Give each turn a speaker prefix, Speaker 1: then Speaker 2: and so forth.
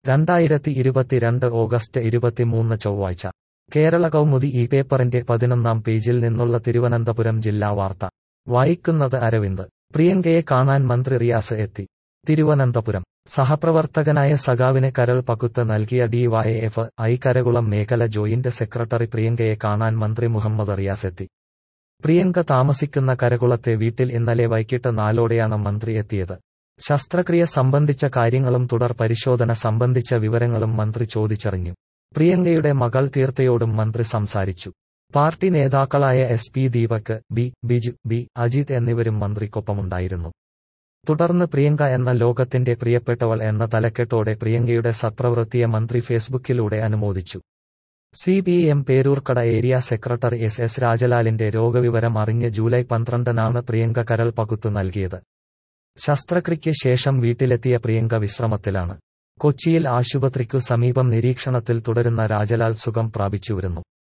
Speaker 1: രണ്ടായിരത്തി ഇരുപത്തിരണ്ട് ഓഗസ്റ്റ് ഇരുപത്തിമൂന്ന് ചൊവ്വാഴ്ച കേരള കൗമുദി ഈ പേപ്പറിന്റെ പതിനൊന്നാം പേജിൽ നിന്നുള്ള തിരുവനന്തപുരം ജില്ലാ വാർത്ത വായിക്കുന്നത് അരവിന്ദ് പ്രിയങ്കയെ കാണാൻ മന്ത്രി റിയാസ് എത്തി തിരുവനന്തപുരം സഹപ്രവർത്തകനായ സഖാവിന് കരൾ പകുത്ത് നൽകിയ ഡിവൈഎഫ് ഐ കരകുളം മേഖല ജോയിന്റ് സെക്രട്ടറി പ്രിയങ്കയെ കാണാൻ മന്ത്രി മുഹമ്മദ് റിയാസ് എത്തി പ്രിയങ്ക താമസിക്കുന്ന കരകുളത്തെ വീട്ടിൽ ഇന്നലെ വൈകിട്ട് നാലോടെയാണ് മന്ത്രി എത്തിയത് ശസ്ത്രക്രിയ സംബന്ധിച്ച കാര്യങ്ങളും തുടർ പരിശോധന സംബന്ധിച്ച വിവരങ്ങളും മന്ത്രി ചോദിച്ചറിഞ്ഞു പ്രിയങ്കയുടെ മകൾ തീർത്ഥയോടും മന്ത്രി സംസാരിച്ചു പാർട്ടി നേതാക്കളായ S P Deepak B Biju B Ajith എന്നിവരും മന്ത്രിക്കൊപ്പമുണ്ടായിരുന്നു തുടർന്ന് പ്രിയങ്ക എന്ന ലോകത്തിന്റെ പ്രിയപ്പെട്ടവൾ എന്ന തലക്കെട്ടോടെ പ്രിയങ്കയുടെ സത്പ്രവൃത്തിയെ മന്ത്രി ഫേസ്ബുക്കിലൂടെ അനുമോദിച്ചു C P M Peroorkada area secretary S S രാജലാലിന്റെ രോഗവിവരം അറിഞ്ഞ് ജൂലൈ പന്ത്രണ്ടിനാണ് പ്രിയങ്ക കരൾ പകുത്തു നൽകിയത് ശസ്ത്രക്രിയയ്ക്ക് ശേഷം വീട്ടിലെത്തിയ പ്രിയങ്ക വിശ്രമത്തിലാണ് കൊച്ചിയിൽ ആശുപത്രിക്കു സമീപം നിരീക്ഷണത്തിൽ തുടരുന്ന രാജലാൽ സുഖം പ്രാപിച്ചുവരുന്നു